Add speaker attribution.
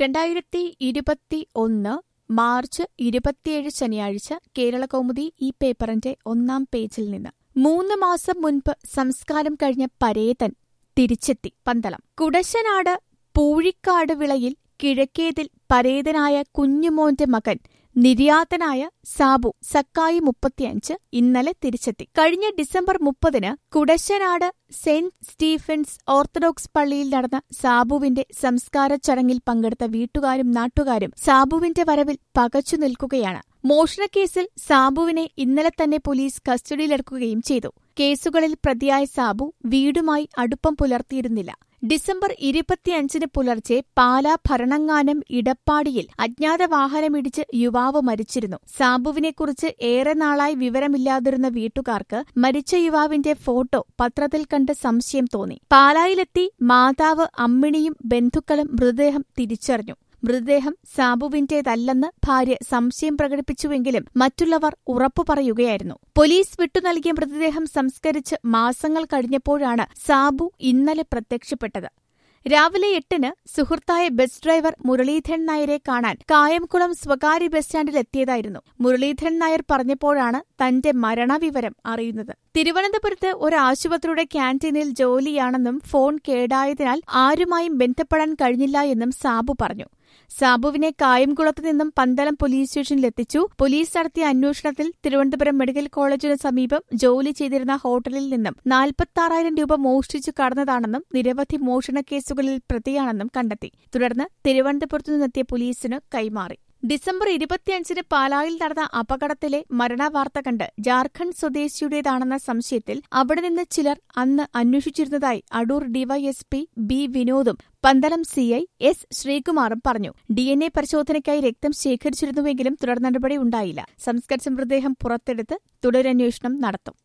Speaker 1: രണ്ടായിരത്തി ഇരുപത്തി ഒന്ന് മാർച്ച് ഇരുപത്തിയേഴ് ശനിയാഴ്ച കേരളകൗമുദി ഈ പേപ്പറിന്റെ ഒന്നാം പേജിൽ നിന്ന് മൂന്ന് മാസം മുൻപ് സംസ്കാരം കഴിഞ്ഞ പരേതൻ തിരിച്ചെത്തി പന്തളം കുടശനാട് പൂഴിക്കാട് വിളയിൽ കിഴക്കേതിൽ പരേതനായ കുഞ്ഞുമോന്റെ മകൻ നിര്യാതനായ സാബു സക്കായി മുപ്പത്തിയഞ്ച് ഇന്നലെ തിരിച്ചെത്തി കഴിഞ്ഞ ഡിസംബർ മുപ്പതിന് കുടശനാട് സെന്റ് സ്റ്റീഫൻസ് ഓർത്തഡോക്സ് പള്ളിയിൽ നടന്ന സാബുവിന്റെ സംസ്കാര ചടങ്ങിൽ പങ്കെടുത്ത വീട്ടുകാരും നാട്ടുകാരും സാബുവിന്റെ വരവിൽ പകച്ചു നിൽക്കുകയാണ് മോഷണക്കേസിൽ സാബുവിനെ ഇന്നലെ തന്നെ പോലീസ് കസ്റ്റഡിയിലെടുക്കുകയും ചെയ്തു കേസുകളിൽ പ്രതിയായ സാബു വീടുമായി അടുപ്പം പുലർത്തിയിരുന്നില്ല ഡിസംബർ ഇരുപത്തിയഞ്ചിന് പുലർച്ചെ പാലാ ഭരണങ്ങാനം ഇടപ്പാടിയിൽ അജ്ഞാത വാഹനമിടിച്ച് യുവാവ് മരിച്ചിരുന്നു സാബുവിനെക്കുറിച്ച് ഏറെ നാളായി വിവരമില്ലാതിരുന്ന വീട്ടുകാർക്ക് മരിച്ച യുവാവിന്റെ ഫോട്ടോ പത്രത്തിൽ കണ്ട് സംശയം തോന്നി പാലായിലെത്തി മാതാവ് അമ്മിണിയും ബന്ധുക്കളും മൃതദേഹം തിരിച്ചറിഞ്ഞു മൃതദേഹം സാബുവിന്റേതല്ലെന്ന് ഭാര്യ സംശയം പ്രകടിപ്പിച്ചുവെങ്കിലും മറ്റുള്ളവർ ഉറപ്പു പറയുകയായിരുന്നു പോലീസ് വിട്ടുനൽകിയ മൃതദേഹം സംസ്കരിച്ച് മാസങ്ങൾ കഴിഞ്ഞപ്പോഴാണ് സാബു ഇന്നലെ പ്രത്യക്ഷപ്പെട്ടത് രാവിലെ എട്ടിന് സുഹൃത്തായ ബസ് ഡ്രൈവർ മുരളീധരൻ നായരെ കാണാൻ കായംകുളം സ്വകാര്യ ബസ് സ്റ്റാൻഡിലെത്തിയതായിരുന്നു മുരളീധരൻ നായർ പറഞ്ഞപ്പോഴാണ് തന്റെ മരണവിവരം അറിയുന്നത് തിരുവനന്തപുരത്ത് ഒരു ആശുപത്രിയുടെ ക്യാന്റീനിൽ ജോലിയാണെന്നും ഫോൺ കേടായതിനാൽ ആരുമായും ബന്ധപ്പെടാൻ കഴിഞ്ഞില്ല എന്നും സാബു പറഞ്ഞു സാബുവിനെ കായംകുളത്ത് നിന്നും പന്തളം പോലീസ് സ്റ്റേഷനിലെത്തിച്ചു പോലീസ് നടത്തിയ അന്വേഷണത്തിൽ തിരുവനന്തപുരം മെഡിക്കൽ കോളേജിന് സമീപം ജോലി ചെയ്തിരുന്ന ഹോട്ടലിൽ നിന്നും നാൽപ്പത്താറായിരം രൂപ മോഷ്ടിച്ചു കടന്നതാണെന്നും നിരവധി മോഷണ കേസുകളിൽ പ്രതിയാണെന്നും കണ്ടെത്തി തുടർന്ന് തിരുവനന്തപുരത്തു നിന്നെത്തിയ പോലീസിന് കൈമാറി ഡിസംബർ ഇരുപത്തിയഞ്ചിന് പാലായിൽ നടന്ന അപകടത്തിലെ മരണവാർത്ത കണ്ട് ജാർഖണ്ഡ് സ്വദേശിയുടേതാണെന്ന സംശയത്തിൽ അവിടെ നിന്ന് ചിലർ അന്ന് അന്വേഷിച്ചിരുന്നതായി അടൂർ ഡിവൈഎസ്പി ബി വിനോദും പന്തളം സിഐ എസ് ശ്രീകുമാറും പറഞ്ഞു ഡി എൻ എ പരിശോധനയ്ക്കായി രക്തം ശേഖരിച്ചിരുന്നുവെങ്കിലും തുടർ നടപടി ഉണ്ടായില്ല സംസ്കരിച്ച മൃതദേഹം പുറത്തെടുത്ത് തുടരന്വേഷണം നടത്തും